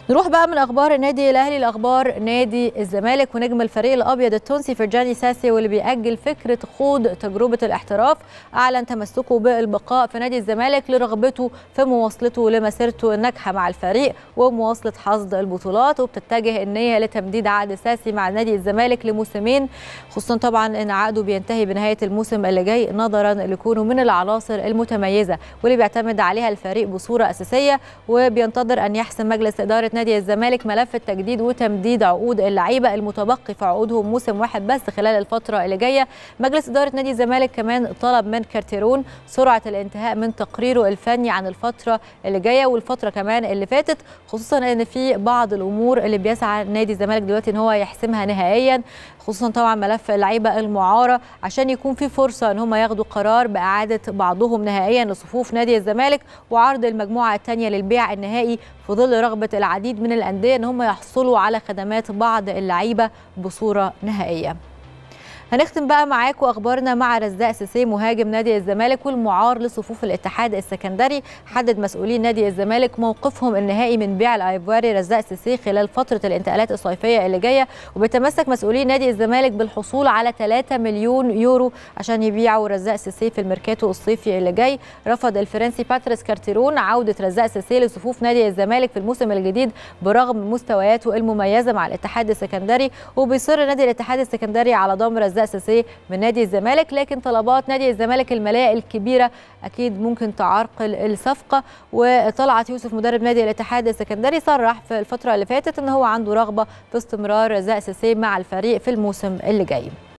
نروح بقى من اخبار النادي الاهلي لاخبار نادي الزمالك ونجم الفريق الابيض التونسي فرجاني ساسي واللي بيأجل فكره خوض تجربه الاحتراف اعلن تمسكه بالبقاء في نادي الزمالك لرغبته في مواصلته لمسيرته الناجحه مع الفريق ومواصله حصد البطولات وبتتجه النيه لتمديد عقد ساسي مع نادي الزمالك لموسمين خصوصا طبعا ان عقده بينتهي بنهايه الموسم اللي جاي نظرا لكونه من العناصر المتميزه واللي بيعتمد عليها الفريق بصوره اساسيه وبينتظر ان يحسم مجلس اداره نادي الزمالك ملف التجديد وتمديد عقود اللعيبه المتبقي في عقودهم موسم واحد بس خلال الفتره اللي جايه مجلس اداره نادي الزمالك كمان طلب من كارتيرون سرعه الانتهاء من تقريره الفني عن الفتره اللي جايه والفتره كمان اللي فاتت خصوصا ان في بعض الامور اللي بيسعى نادي الزمالك دلوقتي ان هو يحسمها نهائيا خصوصا طبعا ملف اللعيبه المعاره عشان يكون في فرصه ان هم ياخدوا قرار باعاده بعضهم نهائيا لصفوف نادي الزمالك وعرض المجموعه الثانيه للبيع النهائي في ظل رغبه العديد من الانديه ان هم يحصلوا على خدمات بعض اللعيبه بصوره نهائيه هنختم بقى معاكم اخبارنا مع رزاق سيسي مهاجم نادي الزمالك والمعار لصفوف الاتحاد السكندري حدد مسؤولين نادي الزمالك موقفهم النهائي من بيع الايفواري رزاق سيسي خلال فتره الانتقالات الصيفيه اللي جايه وبيتمسك مسؤولين نادي الزمالك بالحصول على 3 مليون يورو عشان يبيعوا رزاق سيسي في الميركاتو الصيفي اللي جاي رفض الفرنسي باتريس كارتيرون عوده رزاق سيسي لصفوف نادي الزمالك في الموسم الجديد برغم مستوياته المميزه مع الاتحاد السكندري وبيصر نادي الاتحاد السكندري على ضم رزاق اساسيه من نادي الزمالك لكن طلبات نادي الزمالك الماليه الكبيره اكيد ممكن تعرقل الصفقه وطلعت يوسف مدرب نادي الاتحاد السكندري صرح في الفتره اللي فاتت ان هو عنده رغبه في استمرار رزاق اساسيه مع الفريق في الموسم اللي جاي